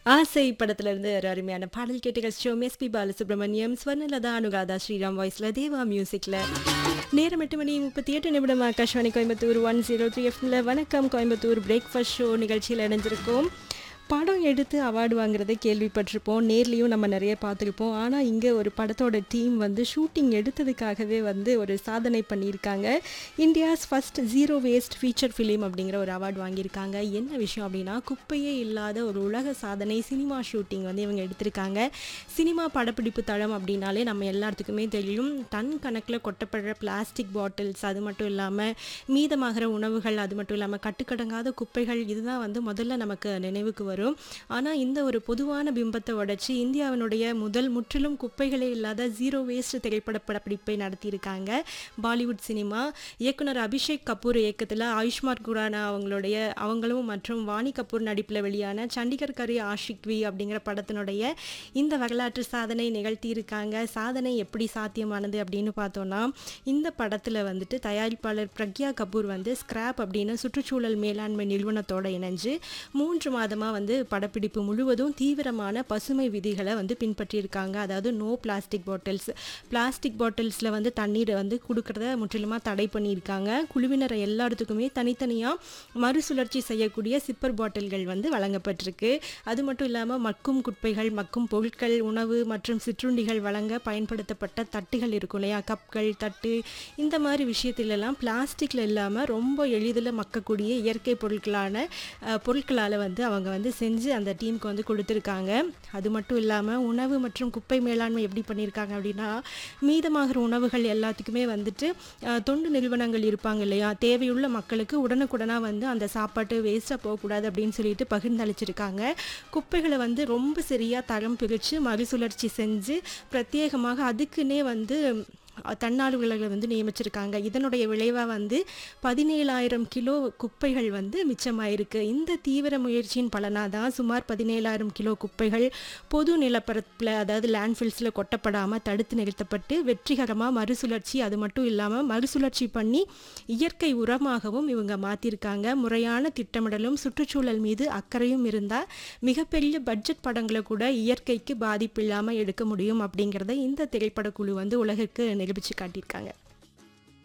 ஆசை படத்துல இருந்து ஒரு அருமையான பாடல் கேட்டு கஷ்டம் எஸ்பி பாலசுப்ரமணியம் ஸ்வர்ணலதா அனுராதா ஸ்ரீராம் வாய்ஸ்ல தேவா மியூசிக்ல நேரம் எட்டு மணி முப்பத்தி எட்டு நிமிடம் Akashvani Coimbatore one zero three எஃப்ல வணக்கம் கோயம்புத்தூர் பிரேக்ஃபாஸ்ட் ஷோ நிகழ்ச்சியில் இணைஞ்சிருக்கோம் படம் எடுத்து அவார்டு வாங்குறதை கேள்விப்பட்டிருப்போம் நேர்லேயும் நம்ம நிறைய பார்த்துருப்போம் ஆனால் இங்கே ஒரு படத்தோட டீம் வந்து ஷூட்டிங் எடுத்ததுக்காகவே வந்து ஒரு சாதனை பண்ணியிருக்காங்க India's first zero waste feature film அப்படிங்கிற ஒரு அவார்டு வாங்கியிருக்காங்க என்ன விஷயம் அப்படின்னா குப்பையே இல்லாத ஒரு உலக சாதனை சினிமா ஷூட்டிங் வந்து இவங்க எடுத்திருக்காங்க சினிமா படப்பிடிப்பு தளம் அப்படின்னாலே நம்ம எல்லாத்துக்குமே தெரியும் டன் கணக்கில் கொட்டப்படுற பிளாஸ்டிக் பாட்டில்ஸ் அது மட்டும் இல்லாமல் மீதமாகிற உணவுகள் அது மட்டும் இல்லாமல் கட்டுக்கடங்காத குப்பைகள் இதுதான் வந்து முதல்ல நமக்கு நினைவுக்கு வரும் ஆனால் இந்த ஒரு பொதுவான பிம்பத்தை உடைச்சு இந்தியாவினுடைய முதல் முற்றிலும் குப்பைகளே இல்லாத ஜீரோ வேஸ்ட் திரைப்பட படப்பிடிப்பை நடத்தியிருக்காங்க பாலிவுட் சினிமா இயக்குனர் அபிஷேக் கபூர் இயக்கத்தில் ஆயுஷ்மான் குரானா அவங்களுடைய அவங்களும் மற்றும் வாணி கபூர் நடிப்பில் வெளியான சண்டிகர் கரி ஆஷிக்வி அப்படிங்கிற படத்தினுடைய இந்த வரலாற்று சாதனை நிகழ்த்தியிருக்காங்க சாதனை எப்படி சாத்தியமானது அப்படின்னு பார்த்தோன்னா இந்த படத்தில் வந்துட்டு தயாரிப்பாளர் பிரக்யா கபூர் வந்து ஸ்கிராப் அப்படின்னு சுற்றுச்சூழல் மேலாண்மை நிறுவனத்தோட இணைஞ்சு மூன்று மாதமாக வந்து படப்பிடிப்பு முழுவதும் தீவிரமான பசுமை விதிகளை வந்து பின்பற்றியிருக்காங்க அதாவது நோ பிளாஸ்டிக் பாட்டில்ஸ் பிளாஸ்டிக் பாட்டில்ஸில் வந்து தண்ணீரை வந்து கொடுக்கறத முற்றிலுமாக தடை பண்ணியிருக்காங்க குழுவினர் எல்லாத்துக்குமே தனித்தனியாக மறுசுழற்சி செய்யக்கூடிய சிப்பர் பாட்டில்கள் வந்து வழங்கப்பட்டிருக்கு அது மட்டும் இல்லாமல் மக்கும் குப்பைகள் மக்கும் பொருட்கள் உணவு மற்றும் சிற்றுண்டிகள் வழங்க பயன்படுத்தப்பட்ட தட்டுகள் இருக்கும் இல்லையா கப்கள் தட்டு இந்த மாதிரி விஷயத்திலெல்லாம் பிளாஸ்டிக்கில் இல்லாமல் ரொம்ப எளிதில் மக்கக்கூடிய இயற்கை பொருட்களான அஹ், பொருட்களால் வந்து அவங்க வந்து செஞ்சு அந்த டீமுக்கு வந்து கொடுத்துருக்காங்க அது மட்டும் இல்லாமல் உணவு மற்றும் குப்பை மேலாண்மை எப்படி பண்ணியிருக்காங்க அப்படின்னா மீதமாகிற உணவுகள் எல்லாத்துக்குமே வந்துட்டு அஹ், தொண்டு நிறுவனங்கள் இருப்பாங்க இல்லையா தேவையுள்ள மக்களுக்கு உடனுக்குடனாக வந்து அந்த சாப்பாட்டு வேஸ்ட்டாக போகக்கூடாது அப்படின்னு சொல்லிட்டு பகிர்ந்தளிச்சிருக்காங்க குப்பைகளை வந்து ரொம்ப சரியாக தரம் பிரித்து மறுசுழற்சி செஞ்சு பிரத்யேகமாக அதுக்குன்னே வந்து அஹ், தன்னார்வலர்களை வந்து நியமிச்சிருக்காங்க இதனுடைய விளைவாக வந்து பதினேழாயிரம் கிலோ குப்பைகள் வந்து மிச்சமாயிருக்கு இந்த தீவிர முயற்சியின் பலனாக தான் சுமார் பதினேழாயிரம் கிலோ குப்பைகள் பொது நிலப்பரப்பில் அதாவது லேண்ட்ஃபில்ஸில் கொட்டப்படாமல் தடுத்து நிறுத்தப்பட்டு வெற்றிகரமாக மறுசுழற்சி அது மட்டும் இல்லாமல் மறுசுழற்சி பண்ணி இயற்கை உரமாகவும் இவங்க மாற்றிருக்காங்க முறையான திட்டமிடலும் சுற்றுச்சூழல் மீது அக்கறையும் இருந்தால் மிகப்பெரிய பட்ஜெட் படங்களை கூட இயற்கைக்கு பாதிப்பு இல்லாமல் எடுக்க முடியும் அப்படிங்கிறத இந்த திரைப்படக்குழு வந்து உலகிற்கு நிரூபித்து காட்டியிருக்காங்க